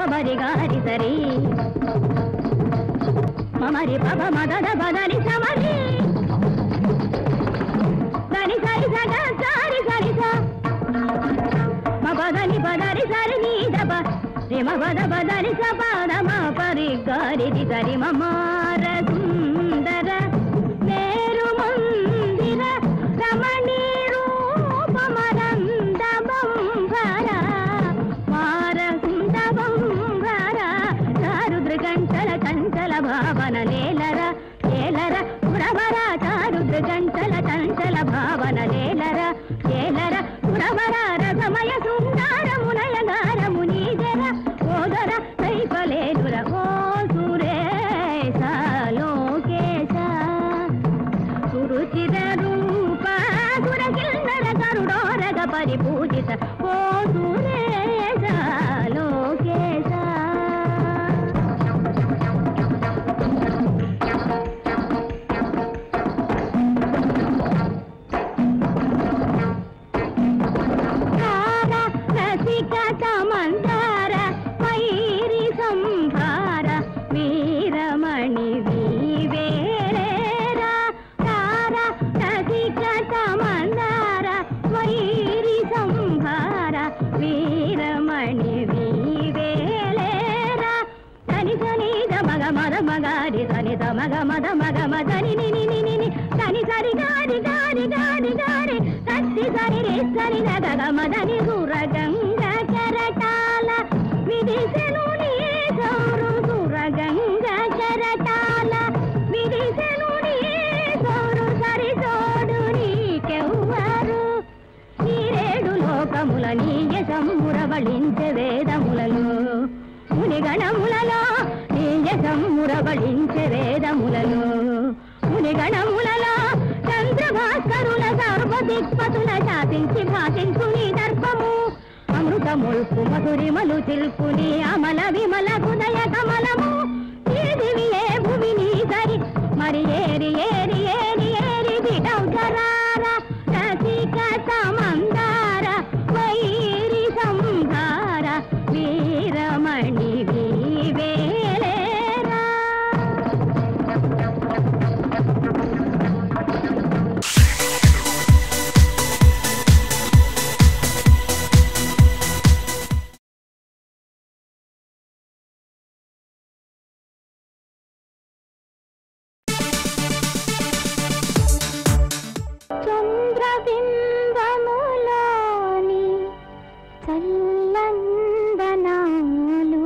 మమరి గారి సరి మమరి పబ మదద బదని సమరి సరి సరి సగ సారి సరి స మబదని బదరి సరి నీ దబ రిమ బద బదని స పద మ పరి గారి ది సరి మమార సుందర నేరు మందిర రమణీ రూపమరంద బంభర మార సుంద బంభర చారుద్ర గంటల చంచల భావన లేలర లేలర పురవర చారుద్ర గంటల చంచల భావన లేలర లేలర పురవర రసమయ సుందర మునయ గారము నీజర ఓదర కైపలేలుర ఓ సురేశ లోకేశ సురుచిర రూప సురకిన్నర కరుడోరగ పరిపూజిత ఓ సురేశ లోకేశ ధార రసిక సమందార వైరి సంభార వీరమణి వీవేరా ధార రసిక సమందార వైరి సంభార వీరమణి వీవేలేరా తని తని మగ మద మగారి తని మగ మద మగ మదని నిని నిని ని తని సరి గారి గారి గారి గారి తత్తి సరి రే సరి నగ మదని సుర గంగ కెరటాల విదిశను నీ గౌరు సుర గంగ కెరటాల విదిశను నీ గౌరు సరి తోడు నీకెవ్వరు నీరేడు లోకముల నీయ సమ్మురవళించే వేదములలో మునిగణములలో నీయ సమ్మురవళించే వేదములలో మునిగణములలో చంద్రభాస్కరుల సర్వదిక్పతుల శాసించి భాషించు నీ దర్పము అమృతముల్పు మధురిమలు చిల్పు నీ అమల విమల హృదయ కమలము ఈ దివియే భువి నీ సరి మరి ఏరి ఏరి ఏరి ఏరి దిడౌజరార రసిక సమందార వైరి సంహార వీరమణి వీవేలేరా చంద్రబింబములోని చల్లందనాలు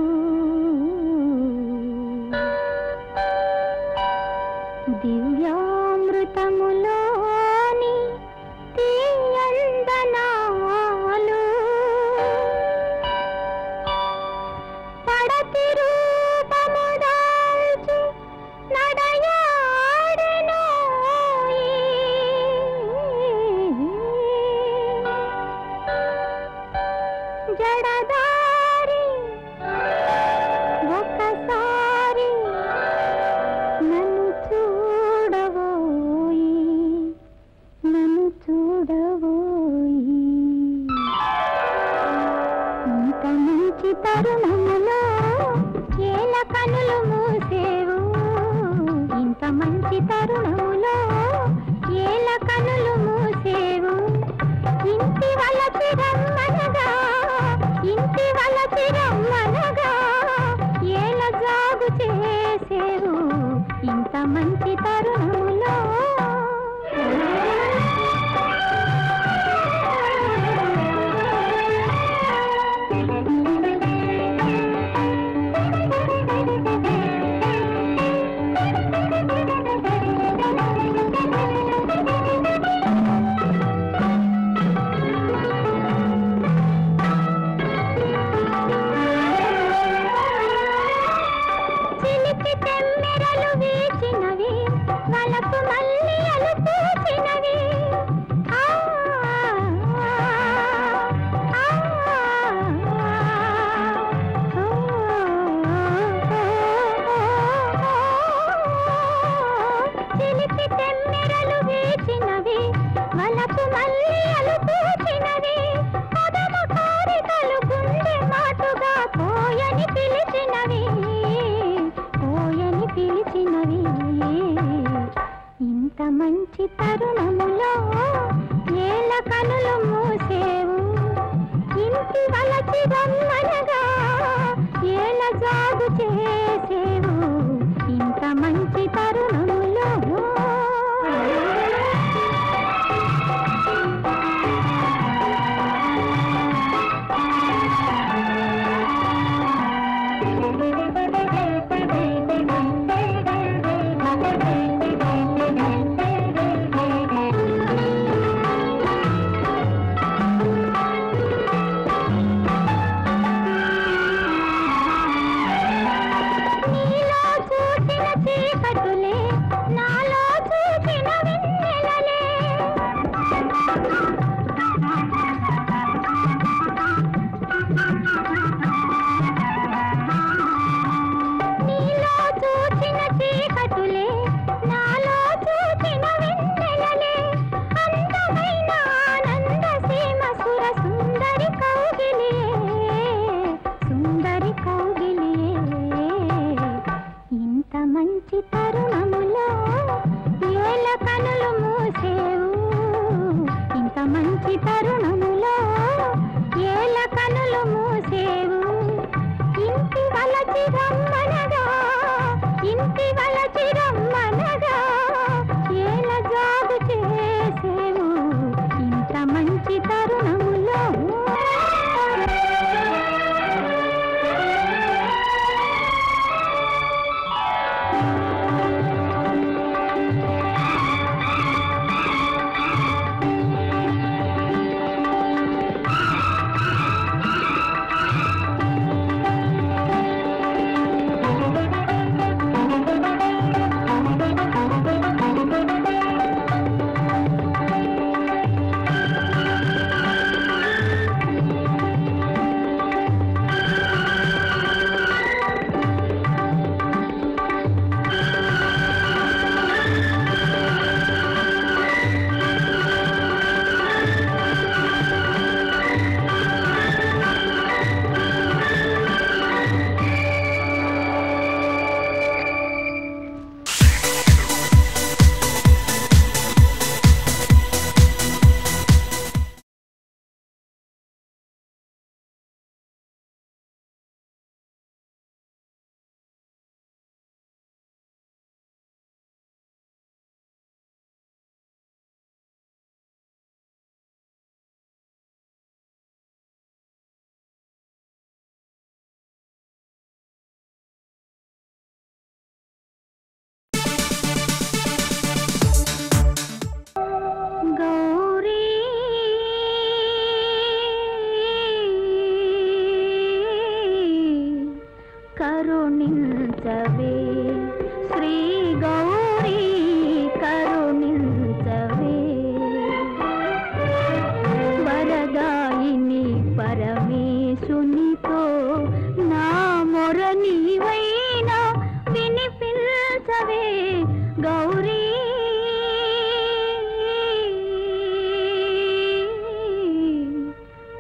దివ్యామృతములోని తీయందనాలు పడతి రూపము దాల్చి నడయాడెనోయి. జడదారి ఒకసారి నన్ను చూడవోయి నన్ను చూడవోయి ఇంత మంచి తరుణములో ఏల కనులు మూసేవు ఇంత మంచి తరుణములో ఏల కనులు మూసేవు ఇంటి వల చిరమ్మనగా ఇంటి వల చిరమ్మనగా ఏల జాగు చేసేవు ఇంత మంచి తరుణములో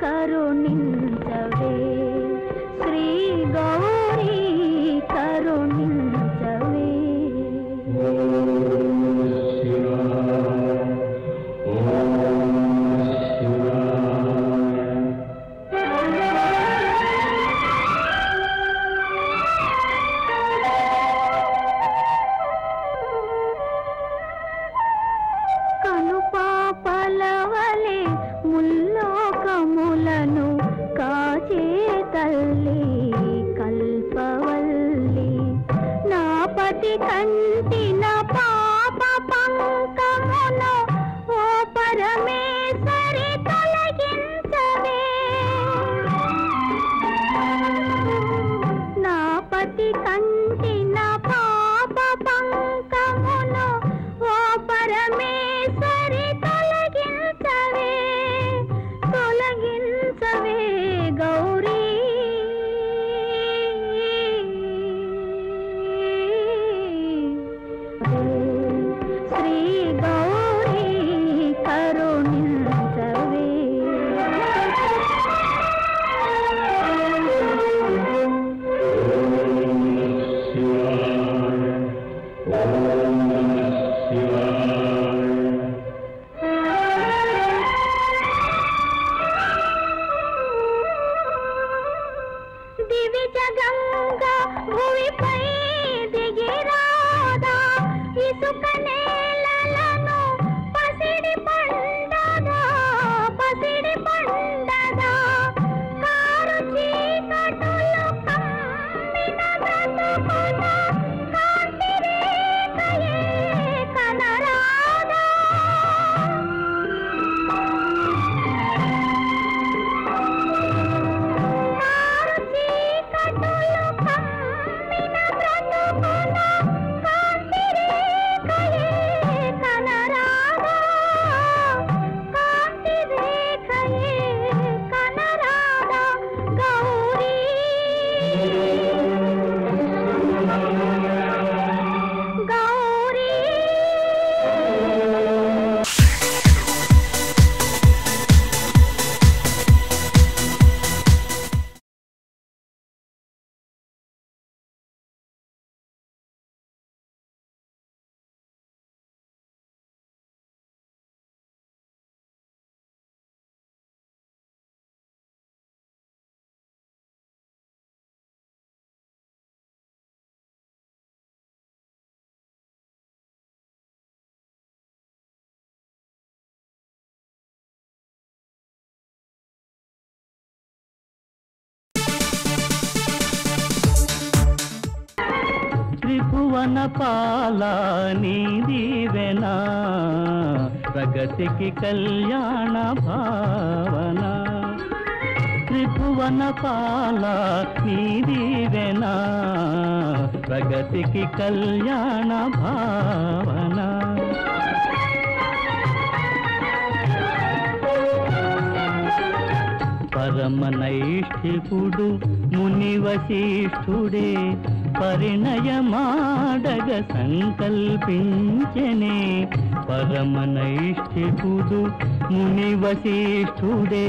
కరుణించవే శ్రీ గౌరీ కరుణించవే కనుపాపలవలే ముల్లోకములను కాచే తల్లి కల్పవల్లి నా పతి కంటిన పాప పంకమును ఓ పరమేశ్వరి తొలగించవే నా పతి కంటిన పాప పంకమును ఓ పరమేశ్వరి తొలగించవే తొలగించవే గౌరీ శ్రీ గౌరీ కరుణించవే దివిజ గంగా భూమిపై దిగిరాదా ఇసుక నేలలను పసిడి పండగా పసిడి పండగా కారు చీకటులు కమ్మిన బ్రతుకున కాంతి రేఖయే కనరాదా కారు చీకటులు కమ్మిన బ్రతుకున కాంతి రేఖయే కనరాదా కాంతి రేఖయే కనరాదా గౌరీ గౌరీ త్రిభువన పాల నీ దీవెన ప్రగతికి కళ్యాణ భావన త్రిభువన పాల నీ దీవెన ప్రగతికి కళ్యాణ భావన పరమనైష్ఠికుడు ముని వశిష్ఠుడే పరిణయమాడగ సంకల్పించనే పరమనైష్ఠికుడు ముని వశిష్ఠుడే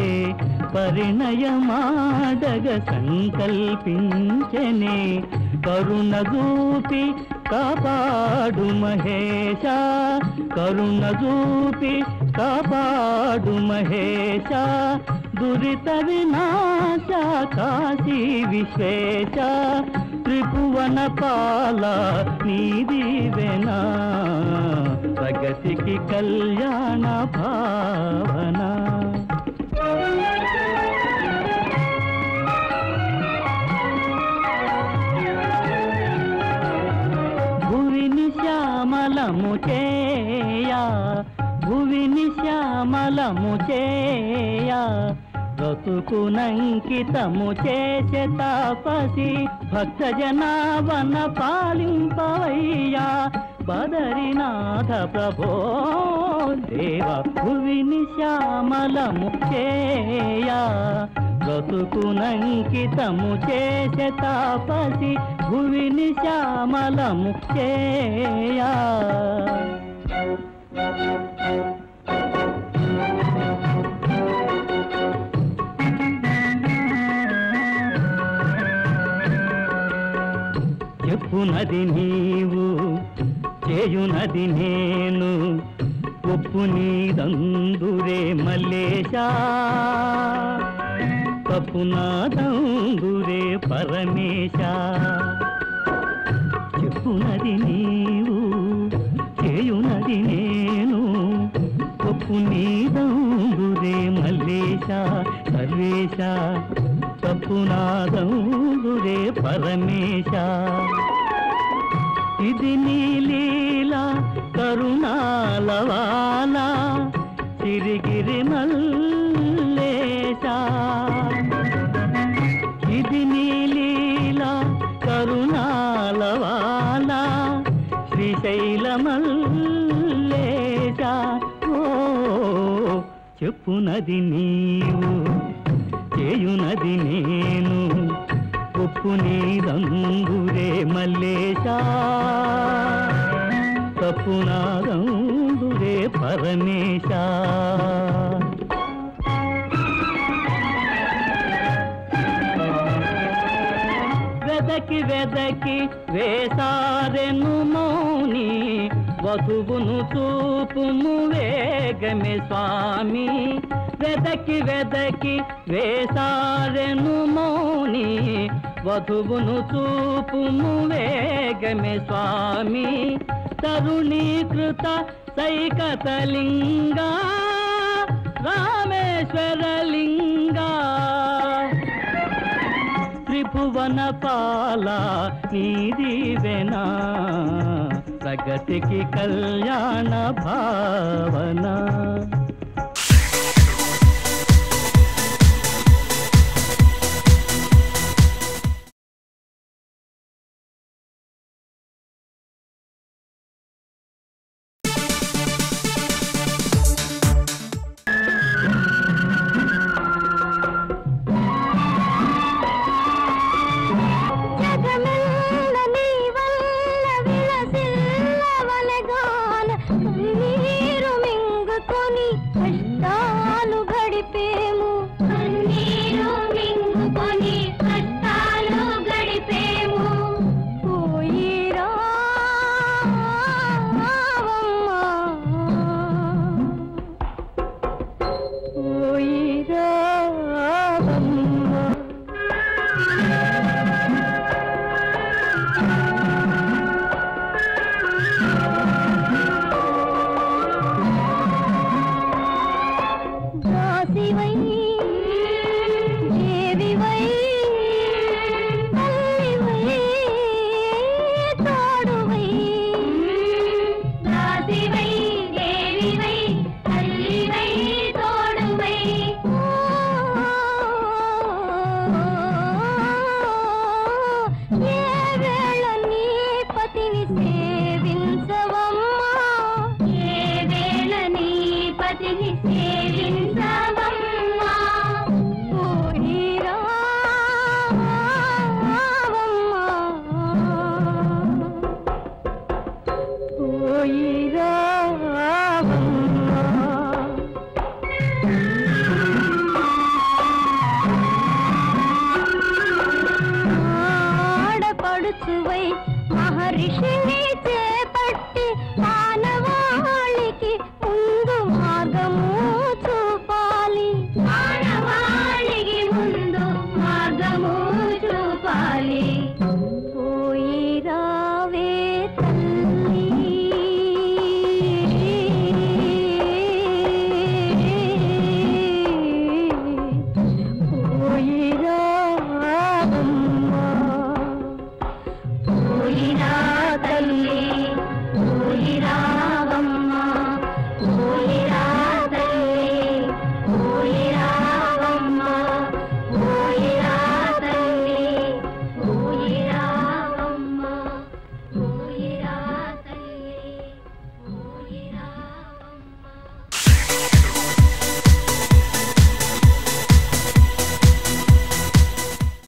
పరిణయమాడగ సంకల్పించనే కరుణ చూపి కాపాడు మహేశ కరుణ చూపి కాపాడు మహేశ దురిత వినాశ కాశీ విశ్వేశ త్రిభువన పాల నీ దీవెన ప్రగతికి కళ్యాణ భావన భువిని శ్యామలము చేయా భువిని శ్యామలము చేయా బ్రతుకునంకితము చేసే తాపసి భక్త జనావన పాలింపవయ్యా బదరినాథ ప్రభో దేవ భువిని శ్యామలము చేయా బ్రతుకునంకితము చేసే తాపసి భువిని శ్యామలము చేయా చెప్పునది నీవు చేయునది నేను ఒప్పు నీదందురే మల్లేశా తప్పు నాదందురే పరమేశ చెప్పునది నీవు చేయునది నేను ఒప్పు నీదందురే మల్లేశ సర్వేశ తప్పు నాదందురే పరమేశ ఇది నీ లీలా కరుణాలవాల సిరిగిరి మల్లేశ ఇది నీ లీలా కరుణాలవాల శ్రీశైల మల్లేశ ఓ చెప్పునది నీవు చేయునది నేను ఉప్పు నీదందురే మల్లేశా తప్పు నాదందురే పరమేశా వెదకి వెదకి వేసారెను మౌని వధువును చూపుము వేగమే స్వామి వెదకి వెదకి వేసారెను మౌని వధువును చూపుము వేగమే స్వామి తరుణీకృత సైకతలింగా రామేశ్వరలింగా త్రిభువన పాల నీదివెనా ప్రగతికి కళ్యాణ భావన